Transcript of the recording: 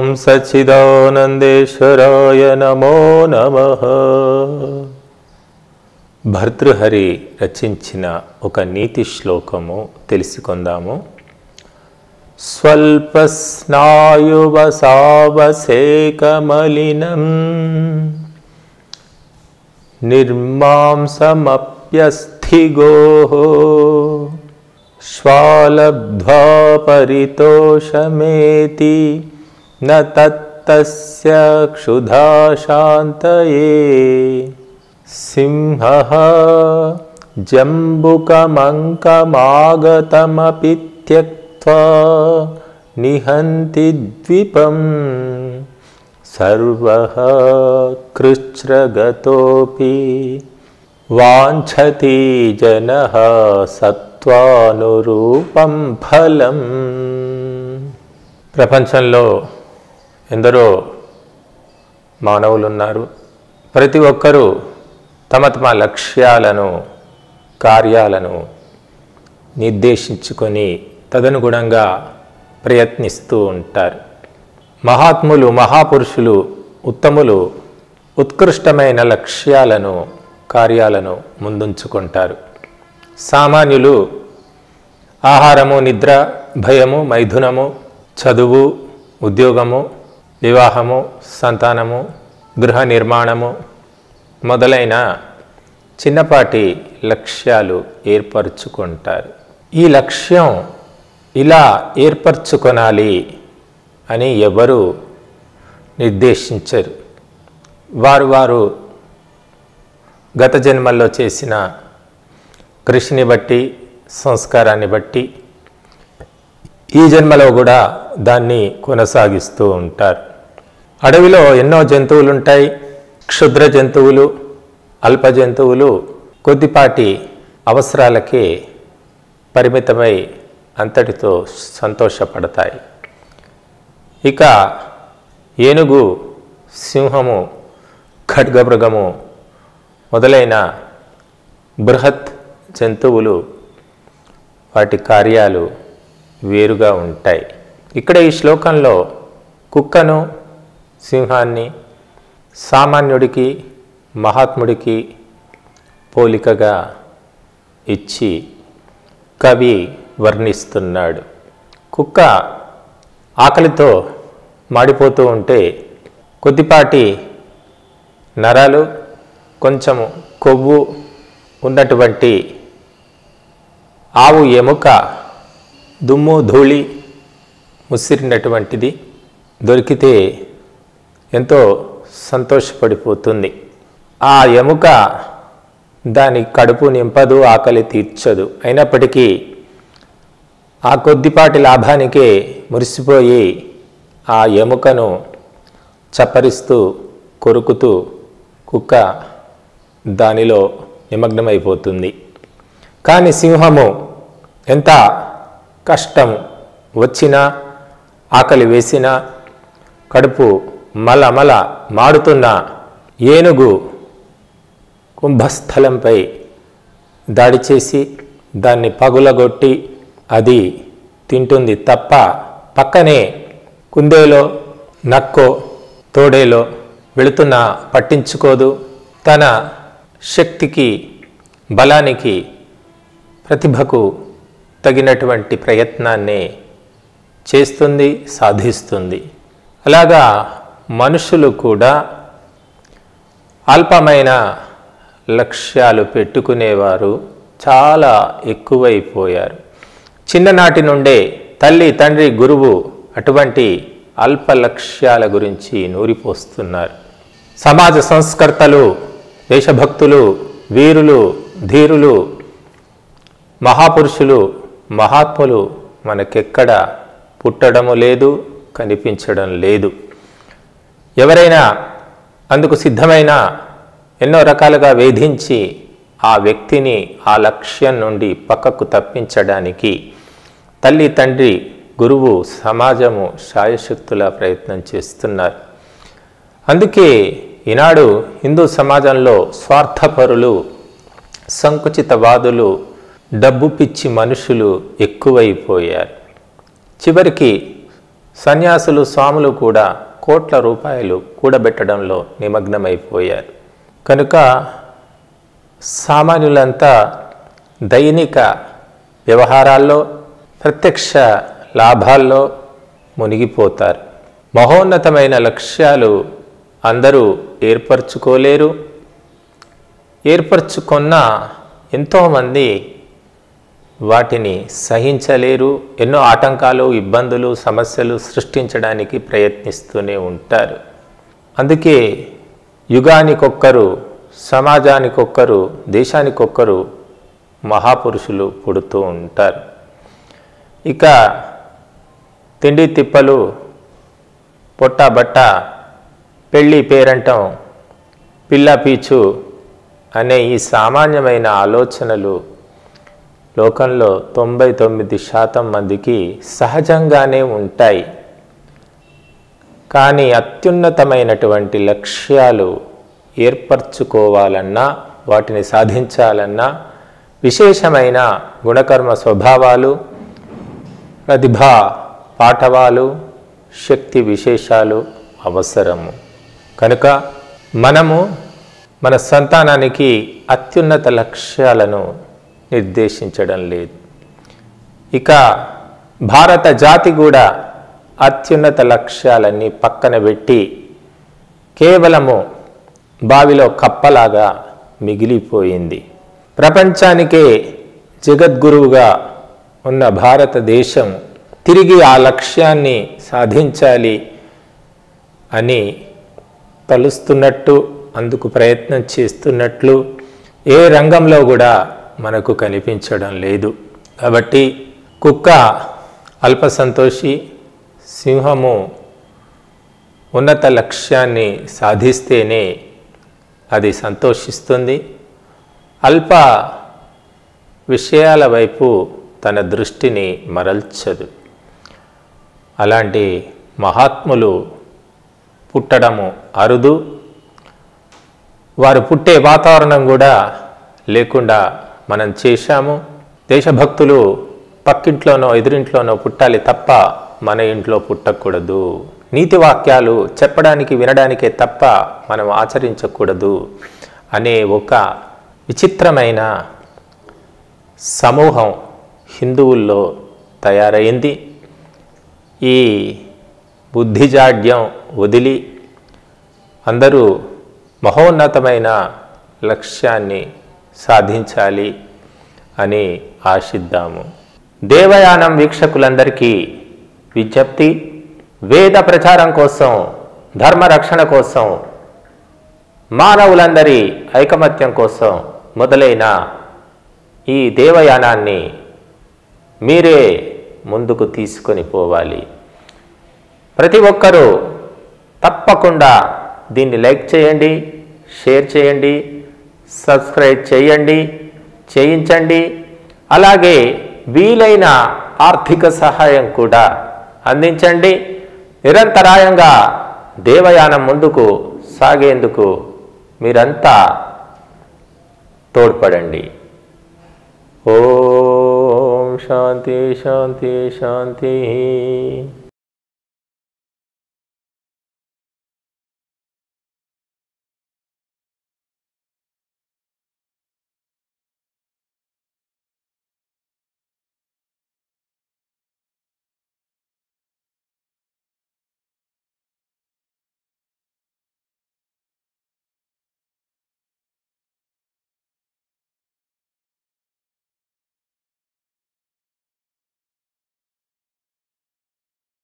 ఓం సచ్చిదానందేశ్వరాయ నమో నమ భర్తృహరి రచించిన ఒక నీతి శ్లోకము తెలుసుకుందాము స్వల్పస్నాయువసావసేకమలినం నిర్మాంసమప్యస్థిగో శ్వాలబ్ధ్వా పరితోషమేతి న తత్తస్య క్షుధా శాంతయే సింహः జంబుకమంకమాగతమపి త్యక్త్వా నిహంతి ద్విపం సర్వः కృచ్ఛ్రగతోపి వాంఛతి జనः సత్వానురూపం ఫలం ప్రపంచంలో ఎందరో మానవులు ఉన్నారు ప్రతి ఒక్కరూ తమ తమ లక్ష్యాలను కార్యాలను నిర్దేశించుకొని తదనుగుణంగా ప్రయత్నిస్తూ ఉంటారు మహాత్ములు మహాపురుషులు ఉత్తములు ఉత్కృష్టమైన లక్ష్యాలను కార్యాలను ముందుంచుకుంటారు సామాన్యులు ఆహారము నిద్ర భయము మైథునము చదువు ఉద్యోగము వివాహము సంతానము గృహ నిర్మాణము మొదలైన చిన్నపాటి లక్ష్యాలు ఏర్పరచుకుంటారు ఈ లక్ష్యం ఇలా ఏర్పరచుకొనాలి అని ఎవరు నిర్దేశించరు వారు వారు గత జన్మల్లో చేసిన కృషిని బట్టి సంస్కారాన్ని బట్టి ఈ జన్మలో కూడా దాన్ని కొనసాగిస్తూ ఉంటారు అడవిలో ఎన్నో జంతువులు ఉంటాయి క్షుద్ర జంతువులు అల్ప జంతువులు కొద్దిపాటి అవసరాలకే పరిమితమై అంతటితో సంతోషపడతాయి ఇక ఏనుగు సింహము ఖడ్గమృగము మొదలైన బృహత్ జంతువులు వాటి కార్యాలు వేరుగా ఉంటాయి ఇక్కడ ఈ శ్లోకంలో కుక్కను సింహాన్ని సామాన్యుడికి మహాత్ముడికి పోలికగా ఇచ్చి కవి వర్ణిస్తున్నాడు కుక్క ఆకలితో మాడిపోతూ ఉంటే కొద్దిపాటి నరాలు కొంచెము కొవ్వు ఉన్నటువంటి ఆవు ఎముక దుమ్ము ధూళి ముసిరినటువంటిది దొరికితే ఎంతో సంతోషపడిపోతుంది ఆ ఎముక దాని కడుపు నింపదు ఆకలి తీర్చదు అయినప్పటికీ ఆ కొద్దిపాటి లాభానికే మురిసిపోయి ఆ ఎముకను చప్పరిస్తూ కొరుకుతూ కుక్క దానిలో నిమగ్నమైపోతుంది కానీ సింహము ఎంత కష్టం వచ్చినా ఆకలి వేసినా కడుపు మల మల మాడుతున్న ఏనుగు కుంభస్థలంపై దాడి చేసి దాన్ని పగులగొట్టి అది తింటుంది తప్ప పక్కనే కుందేలో నక్కో తోడేలో వెళుతున్న పట్టించుకోదు తన శక్తికి బలానికి ప్రతిభకు తగినటువంటి ప్రయత్నాన్ని చేస్తుంది సాధిస్తుంది అలాగా మనుషులు కూడా అల్పమైన లక్ష్యాలు పెట్టుకునేవారు చాలా ఎక్కువైపోయారు చిన్ననాటి నుండే తల్లి తండ్రి గురువు అటువంటి అల్ప లక్ష్యాల గురించి నూరిపోస్తున్నారు సమాజ సంస్కర్తలు దేశభక్తులు వీరులు ధీరులు మహాపురుషులు మహాత్ములు మనకెక్కడ పుట్టడము లేదు కనిపించడం లేదు ఎవరైనా అందుకు సిద్ధమైన ఎన్నో రకాలుగా వేధించి ఆ వ్యక్తిని ఆ లక్ష్యం నుండి పక్కకు తప్పించడానికి తల్లి తండ్రి గురువు సమాజము శాయశక్తుల ప్రయత్నం చేస్తున్నారు అందుకే ఈనాడు హిందూ సమాజంలో స్వార్థపరులు సంకుచితవాదులు డబ్బు పిచ్చి మనుషులు ఎక్కువైపోయారు చివరికి సన్యాసులు స్వాములు కూడా కోట్ల రూపాయలు కూడబెట్టడంలో నిమగ్నమైపోయారు కనుక సామాన్యులంతా దైనిక వ్యవహారాల్లో ప్రత్యక్ష లాభాల్లో మునిగిపోతారు మహోన్నతమైన లక్ష్యాలు అందరూ ఏర్పరచుకోలేరు ఏర్పరచుకున్న ఎంతోమంది వాటిని సహించలేరు ఎన్నో ఆటంకాలు ఇబ్బందులు సమస్యలు సృష్టించడానికి ప్రయత్నిస్తూనే ఉంటారు అందుకే యుగానికొక్కరు సమాజానికొక్కరు దేశానికొక్కరు మహాపురుషులు పుడుతూ ఉంటారు ఇక తిండి తిప్పలు పొట్ట బట్ట పెళ్ళి పేరంటం పిల్ల పీచు అనే ఈ సామాన్యమైన ఆలోచనలు లోకంలో తొంభై తొమ్మిది శాతం మందికి సహజంగానే ఉంటాయి కానీ అత్యున్నతమైనటువంటి లక్ష్యాలు ఏర్పరచుకోవాలన్నా వాటిని సాధించాలన్నా విశేషమైన గుణకర్మ స్వభావాలు ప్రతిభా పాఠవాలు శక్తి విశేషాలు అవసరము కనుక మనము మన సంతానానికి అత్యున్నత లక్ష్యాలను నిర్దేశించడం లేదు ఇక భారత జాతి కూడా అత్యున్నత లక్ష్యాలన్నీ పక్కన పెట్టి కేవలము బావిలో కప్పలాగా మిగిలిపోయింది ప్రపంచానికే జగద్గురువుగా ఉన్న భారతదేశం తిరిగి ఆ లక్ష్యాన్ని సాధించాలి అని తలుస్తున్నట్టు అందుకు ప్రయత్నం చేస్తున్నట్లు ఏ రంగంలో కూడా మనకు కనిపించడం లేదు కాబట్టి కుక్క అల్పసంతోషి సింహము ఉన్నత లక్ష్యాన్ని సాధిస్తేనే అది సంతోషిస్తుంది అల్ప విషయాల వైపు తన దృష్టిని మరల్చదు అలాంటి మహాత్ములు పుట్టడము అరుదు వారు పుట్టే వాతావరణం కూడా లేకుండా మనం చేశాము దేశభక్తులు పక్కింట్లోనో ఎదురింట్లోనో పుట్టాలి తప్ప మన ఇంట్లో పుట్టకూడదు నీతి వాక్యాలు చెప్పడానికి వినడానికే తప్ప మనం ఆచరించకూడదు అనే ఒక విచిత్రమైన సమూహం హిందువుల్లో తయారైంది ఈ బుద్ధిజాడ్యం వదిలి అందరూ మహోన్నతమైన లక్ష్యాన్ని సాధించాలి అని ఆశిద్దాము దేవయానం వీక్షకులందరికీ విజ్ఞప్తి వేద ప్రచారం కోసం ధర్మ రక్షణ కోసం మానవులందరి ఐకమత్యం కోసం మొదలైన ఈ దేవయానాన్ని మీరే ముందుకు తీసుకొని పోవాలి ప్రతి ఒక్కరూ తప్పకుండా దీన్ని లైక్ చేయండి షేర్ చేయండి సబ్స్క్రైబ్ చేయండి చేయించండి అలాగే వీలైన ఆర్థిక సహాయం కూడా అందించండి నిరంతరాయంగా దేవయానం ముందుకు సాగేందుకు మీరంతా తోడ్పడండి ఓం శాంతి శాంతి శాంతి